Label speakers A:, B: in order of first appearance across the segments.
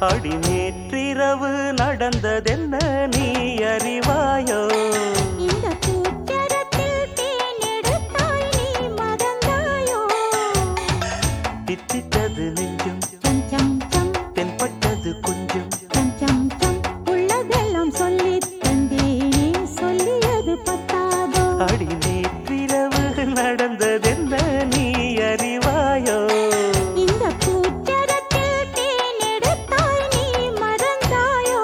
A: அடி நேற்றிரவு நடந்ததென்ன நீ அறிவாயோ
B: இந்த பூச்சரத்தில் தேனெடுத்தாய் நீ மறந்தாயோ
A: தித்தித்தது நெஞ்சும்
B: சம் சம் சம்
A: தென்பட்டது கொஞ்சம்
B: சம் சம் சம் உள்ளதெல்லாம் சொல்லித் தந்தேனே சொல்லியது பத்தாதோ
A: அடி நேற்றிரவு நடந்ததென்ன நீ அறிவாயோ
B: இந்த பூச்சரத்தில் தேனெடுத்தாய் நீ மறந்தாயோ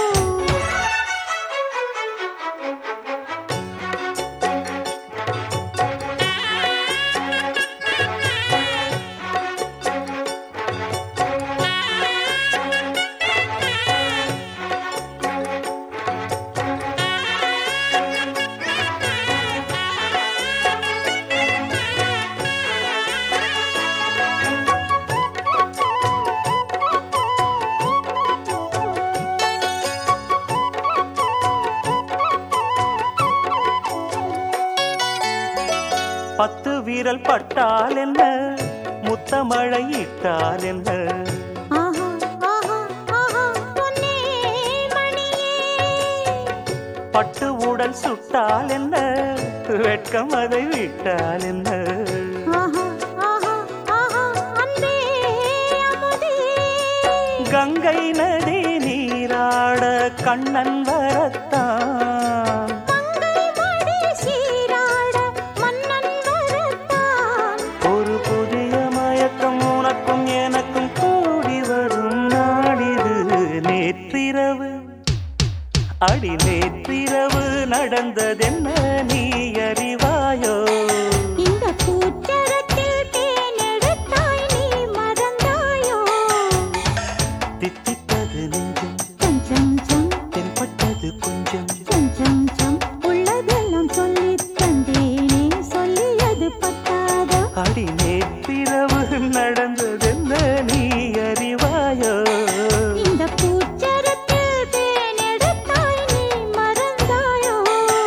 A: பத்து வீரல் பட்டால் என்ன முத்தமழை இட்டால் என்ன
B: ஆஹா ஆஹா ஆஹா பொன்னே மணியே
A: பட்டு உடல் சுட்டால் என்ன வெட்கம் அதை விட்டால் என்ன
B: ஆஹா ஆஹா ஆஹா அன்பே அமுதே
A: கங்கை நதி நீராட கண்ணன் வரத்தான்
B: மங்கை மடி சீராட மன்னன் வரத்தான்
A: ஒரு புதிய மயக்கம் உனக்கும் எனக்கும் கூடி வரும் நாடிது நேற்றிரவு அடி நேற்றிரவு நடந்ததென்ன நீ அறிவாயோ
B: இந்த பூச்சரத்தில் தேனெடுத்தாய் நீ மறந்தாயோ
A: தித்தித்தது நெஞ்சும்
B: சம் சம் சம்
A: தென்பட்டது கொஞ்சம்
B: சம் சம் சம் உள்ளதெல்லாம் சொல்லித் தந்தேனே சொல்லியது பத்தாதோ
A: அடி நேற்றிரவு நடந்ததென்ன நீ அறிவாயோ
B: இந்த பூச்சரத்தில் தேனெடுத்தாய் நீ மறந்தாயோ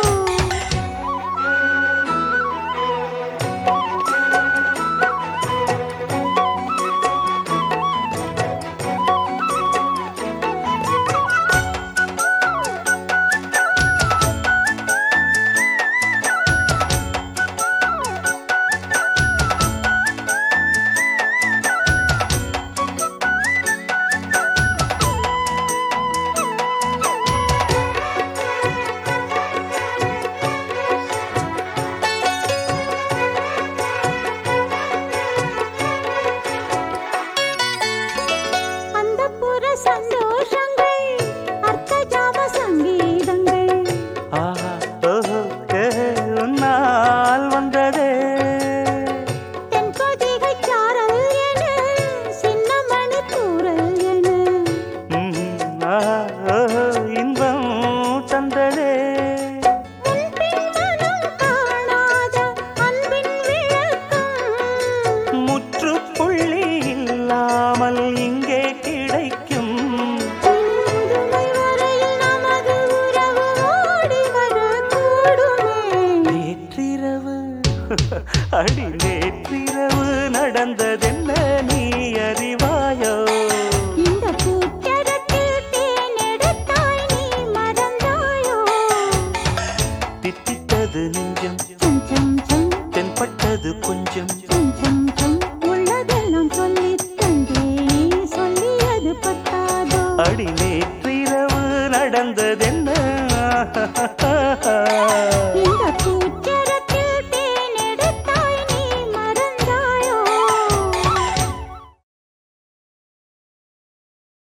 B: அந்த புற சந்தோஷங்கள் அர்த்த ஜாம சங்கீதங்கள்
A: ஆஹா ஓஹோ ஏ, உன்னால் வந்ததே
B: தென்பொதிகை சாரல் என சின்னமணி தூரல் என
A: ம், ஆஹா, ஓஹோ, இன்பம் தந்ததே
B: முன்பின் மனம் காணாத அன்பின் விளக்கம்
A: முற்றுப்புள்ளி இல்லாமல் இங்கே கிடைக்கும்
B: முதுமை வரையில் நமது உறவு ஓடி வரக்கூடுமே
A: நேற்றிரவு அடி நேற்றிரவு நடந்ததென்ன நீ அறிவாயோ
B: இந்த பூச்சரத்தில் தேனெடுத்தாய் நீ மறந்தாயோ
A: தித்தித்தது நெஞ்சம்
B: சம் சம் சம்
A: தென்பட்டது கொஞ்சம்
B: சம் சம் சம் உள்ளதெல்லாம் சொல்லித் தந்தேனே சொல்லியது பத்தாதோ
A: அடி நேற்றிரவு நடந்ததென்ன
B: இந்த பூச்ச